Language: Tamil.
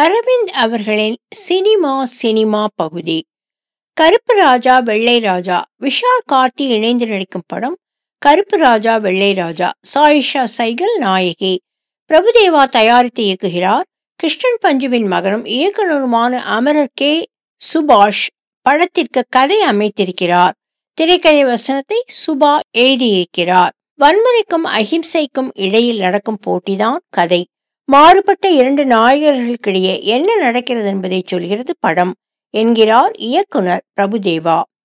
அரவிந்த் அவர்களின் சினிமா சினிமா பகுதி கருப்பு ராஜா வெள்ளை ராஜா விஷால் கார்த்தி இணைந்து நடிக்கும் படம் கருப்பு ராஜா வெள்ளை ராஜா சாயிஷா சைகல் நாயகி பிரபுதேவா தயாரித்து இயக்குகிறார் கிருஷ்ணன் பஞ்சுவின் மகனும் இயக்குனருமான அமரர் கே சுபாஷ் படத்திற்கு கதை அமைத்திருக்கிறார் திரைக்கதை வசனத்தை சுபா எழுதியிருக்கிறார் வன்முறைக்கும் அஹிம்சைக்கும் இடையில் நடக்கும் போட்டிதான் கதை மாறுபட்ட இரண்டு நாயகர்களுக்கிடையே என்ன நடக்கிறது என்பதை சொல்கிறது படம் என்கிறார் இயக்குனர் பிரபுதேவா